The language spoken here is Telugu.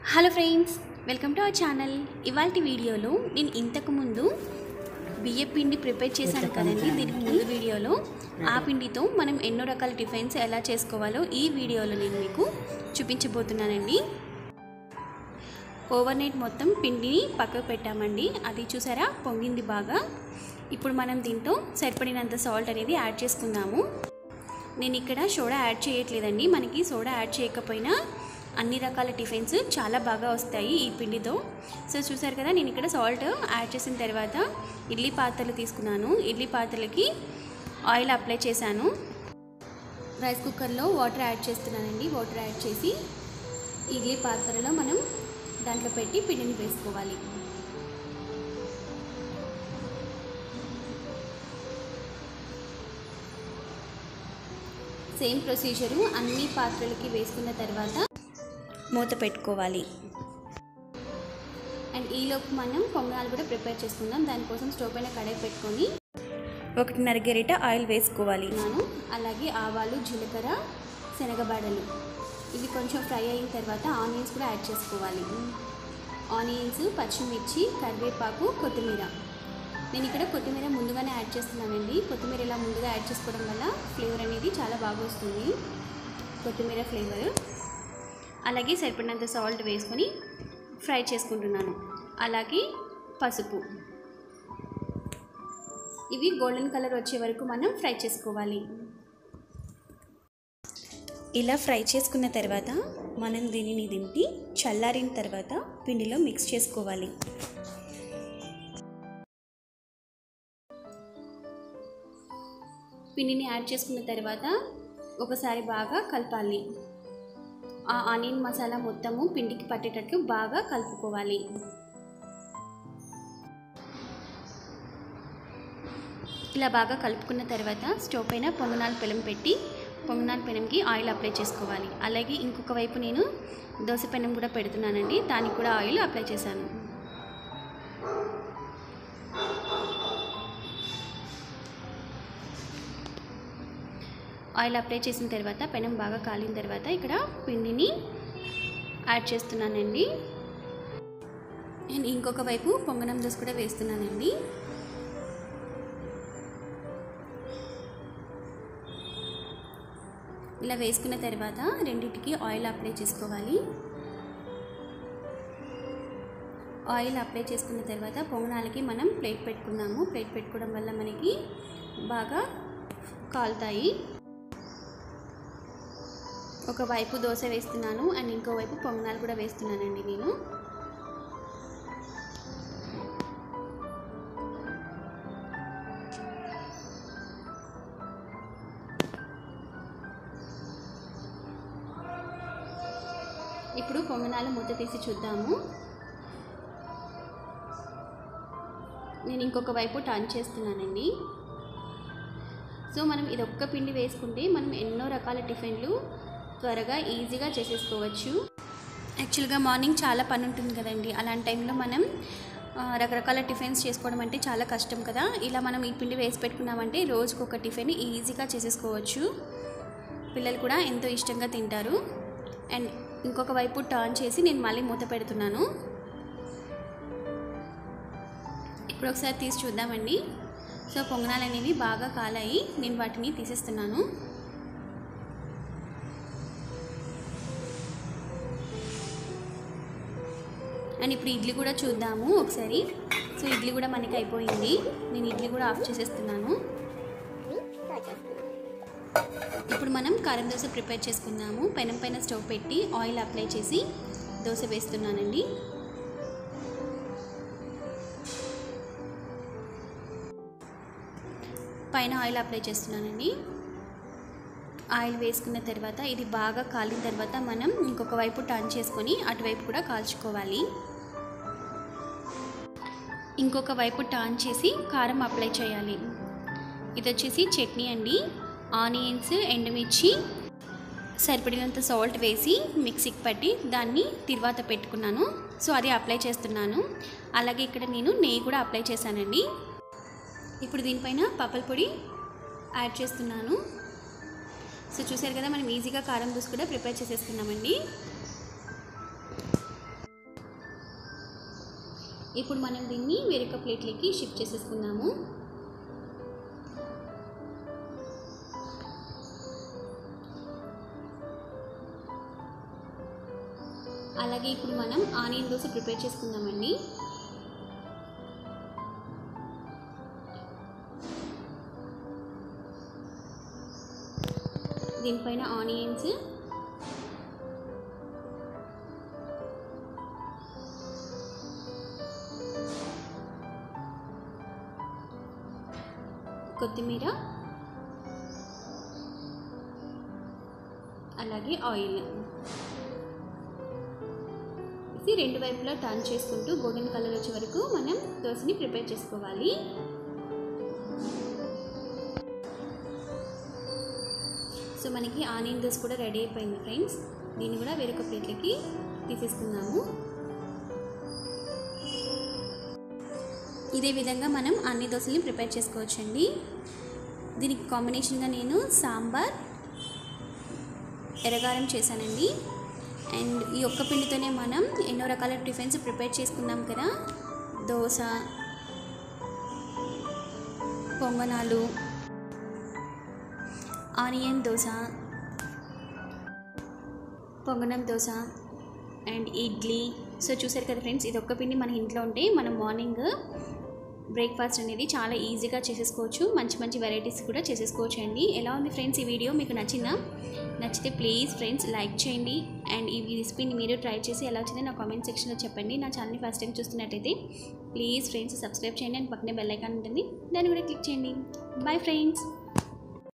hello friends welcome to our channel ఇవాళ వీడియోలో నేను ఇంతకు ముందు బియ్య పిండి ప్రిపేర్ చేశాను కదండి దీనికి ముందు వీడియోలో ఆ పిండితో మనం ఎన్నో రకాల టిఫిన్స్ ఎలా చేసుకోవాలో ఈ వీడియోలో నేను మీకు చూపించబోతున్నానండి ఓవర్ నైట్ మొత్తం పిండిని పక్కకు పెట్టామండి అది చూసారా పొంగింది బాగా ఇప్పుడు మనం దీంతో సరిపడినంత సాల్ట్ అనేది యాడ్ చేసుకుందాము నేను ఇక్కడ సోడా యాడ్ చేయట్లేదండి మనకి సోడా యాడ్ చేయకపోయినా అన్ని రకాల టిఫిన్స్ చాలా బాగా వస్తాయి ఈ పిండితో సో చూసారు కదా నేను ఇక్కడ సాల్ట్ యాడ్ చేసిన తర్వాత ఇడ్లీ పాత్రలు తీసుకున్నాను ఇడ్లీ పాత్రలకి ఆయిల్ అప్లై చేశాను రైస్ కుక్కర్లో వాటర్ యాడ్ చేస్తున్నానండి వాటర్ యాడ్ చేసి ఇడ్లీ పాత్రలో మనం దాంట్లో పెట్టి పిండిని వేసుకోవాలి సేమ్ ప్రొసీజరు అన్ని పాత్రలకి వేసుకున్న తర్వాత మూత పెట్టుకోవాలి అండ్ ఈలోపు మనం పొంగనాలు కూడా ప్రిపేర్ చేసుకుందాం దానికోసం స్టవ్ పైన కడాయి పెట్టుకొని ఒకటిన్నర గరిట ఆయిల్ వేసుకోవాలి నేను అలాగే ఆవాలు జీలకర్ర శనగబాడలు ఇవి కొంచెం ఫ్రై అయిన తర్వాత ఆనియన్స్ కూడా యాడ్ చేసుకోవాలి ఆనియన్స్ పచ్చిమిర్చి కరివేపాకు కొత్తిమీర నేను ఇక్కడ కొత్తిమీర ముందుగానే యాడ్ చేస్తున్నానండి కొత్తిమీర ఇలా ముందుగా యాడ్ చేసుకోవడం వల్ల ఫ్లేవర్ అనేది చాలా బాగా వస్తుంది కొత్తిమీర ఫ్లేవర్ అలాగే సరిపడినంత సాల్ట్ వేసుకొని ఫ్రై చేసుకుంటున్నాను అలాగే పసుపు ఇవి గోల్డెన్ కలర్ వచ్చే వరకు మనం ఫ్రై చేసుకోవాలి ఇలా ఫ్రై చేసుకున్న తర్వాత మనం దీనిని దింపి చల్లారిన తర్వాత పిండిలో మిక్స్ చేసుకోవాలి పిండిని యాడ్ చేసుకున్న తర్వాత ఒకసారి బాగా కలపాలి ఆ ఆనియన్ మసాలా మొత్తము పిండికి పట్టేటట్లు బాగా కలుపుకోవాలి ఇలా బాగా కలుపుకున్న తర్వాత స్టవ్ పైన పొంగనాలు పెనం పెట్టి పొంగనాలు పెనంకి ఆయిల్ అప్లై చేసుకోవాలి అలాగే ఇంకొక వైపు నేను దోశ పెనం కూడా పెడుతున్నానండి దానికి కూడా ఆయిల్ అప్లై చేశాను ఆయిల్ అప్లై చేసిన తర్వాత పెనం బాగా కాలిన తర్వాత ఇక్కడ పిండిని యాడ్ చేస్తున్నానండి నేను ఇంకొక వైపు పొంగనం దోశ కూడా వేస్తున్నానండి ఇలా వేసుకున్న తర్వాత రెండింటికి ఆయిల్ అప్లై చేసుకోవాలి ఆయిల్ అప్లై చేసుకున్న తర్వాత పొంగనాలకి మనం ప్లేట్ పెట్టుకున్నాము ప్లేట్ పెట్టుకోవడం వల్ల మనకి బాగా కాలుతాయి ఒక వైపు దోశ వేస్తున్నాను అండ్ ఇంకో వైపు పొంగనాలు కూడా వేస్తున్నానండి నేను ఇప్పుడు పొంగనాలు మూత తీసి చూద్దాము నేను ఇంకొక వైపు టర్న్ చేస్తున్నానండి సో మనం ఇది ఒక్క పిండి వేసుకుంటే మనం ఎన్నో రకాల టిఫిన్లు త్వరగా ఈజీగా చేసేసుకోవచ్చు యాక్చువల్గా మార్నింగ్ చాలా పని ఉంటుంది కదండి అలాంటి టైంలో మనం రకరకాల టిఫిన్స్ చేసుకోవడం అంటే చాలా కష్టం కదా ఇలా మనం ఈ పిండి వేసి పెట్టుకున్నామంటే రోజుకు ఒక టిఫిన్ ఈజీగా చేసేసుకోవచ్చు పిల్లలు కూడా ఎంతో ఇష్టంగా తింటారు అండ్ ఇంకొక వైపు టర్న్ చేసి నేను మళ్ళీ మూత పెడుతున్నాను ఇప్పుడు ఒకసారి తీసి చూద్దామండి సో పొంగనాలు అనేవి బాగా కాలాయి నేను వాటిని తీసేస్తున్నాను అండ్ ఇప్పుడు ఇడ్లీ కూడా చూద్దాము ఒకసారి సో ఇడ్లీ కూడా మనకి అయిపోయింది నేను ఇడ్లీ కూడా ఆఫ్ చేసేస్తున్నాను ఇప్పుడు మనం కారం దోశ ప్రిపేర్ చేసుకుందాము పెనం పైన స్టవ్ పెట్టి ఆయిల్ అప్లై చేసి దోశ వేస్తున్నానండి పైన ఆయిల్ అప్లై చేస్తున్నానండి ఆయిల్ వేసుకున్న తర్వాత ఇది బాగా కాలిన తర్వాత మనం ఇంకొక వైపు టర్న్ చేసుకొని అటువైపు కూడా కాల్చుకోవాలి ఇంకొక వైపు టర్న్ చేసి కారం అప్లై చేయాలి ఇది వచ్చేసి చట్నీ అండి ఆనియన్స్ ఎండుమిర్చి సరిపడినంత సాల్ట్ వేసి మిక్సీకి పట్టి దాన్ని తిరువాత పెట్టుకున్నాను సో అది అప్లై చేస్తున్నాను అలాగే ఇక్కడ నేను నెయ్యి కూడా అప్లై చేశానండి ఇప్పుడు దీనిపైన పప్పల పొడి యాడ్ చేస్తున్నాను సో చూసారు కదా మనం ఈజీగా కారం దోశ కూడా ప్రిపేర్ చేసేసుకున్నామండి ఇప్పుడు మనం దీన్ని వేరొక ప్లేట్లోకి షిఫ్ట్ చేసేసుకుందాము అలాగే ఇప్పుడు మనం ఆనియన్ దోశ ప్రిపేర్ చేసుకుందామండి దీనిపైన ఆనియన్స్ కొత్తిమీర అలాగే ఆయిల్ ఇది రెండు వైపులా టర్న్ చేసుకుంటూ గోల్డెన్ కలర్ వచ్చే వరకు మనం దోశని ప్రిపేర్ చేసుకోవాలి సో మనకి ఆనియన్ దోశ కూడా రెడీ అయిపోయింది ఫ్రెండ్స్ దీన్ని కూడా వేరొక ప్లేట్లకి తీసేసుకుందాము ఇదే విధంగా మనం అన్ని దోశల్ని ప్రిపేర్ చేసుకోవచ్చండి దీనికి కాంబినేషన్గా నేను సాంబార్ ఎర్రగారం చేశానండి అండ్ ఈ ఒక్క పిండితోనే మనం ఎన్నో రకాల టిఫిన్స్ ప్రిపేర్ చేసుకున్నాం కదా దోశ పొంగనాలు ఆనియన్ దోశ పొంగనం దోశ అండ్ ఇడ్లీ సో చూసారు కదా ఫ్రెండ్స్ ఇది ఒక్క పిండి మన ఇంట్లో ఉంటే మనం మార్నింగ్ బ్రేక్ఫాస్ట్ అనేది చాలా ఈజీగా చేసేసుకోవచ్చు మంచి మంచి వెరైటీస్ కూడా చేసేసుకోవచ్చు అండి ఎలా ఉంది ఫ్రెండ్స్ ఈ వీడియో మీకు నచ్చిందా నచ్చితే ప్లీజ్ ఫ్రెండ్స్ లైక్ చేయండి అండ్ ఈ రెసిపీని మీరు ట్రై చేసి ఎలా వచ్చిందో నా కామెంట్ సెక్షన్లో చెప్పండి నా ఛానల్ని ఫస్ట్ టైం చూస్తున్నట్టయితే ప్లీజ్ ఫ్రెండ్స్ సబ్స్క్రైబ్ చేయండి అండ్ పక్కనే బెల్ ఐకాన్ ఉంటుంది దాన్ని కూడా క్లిక్ చేయండి బాయ్ ఫ్రెండ్స్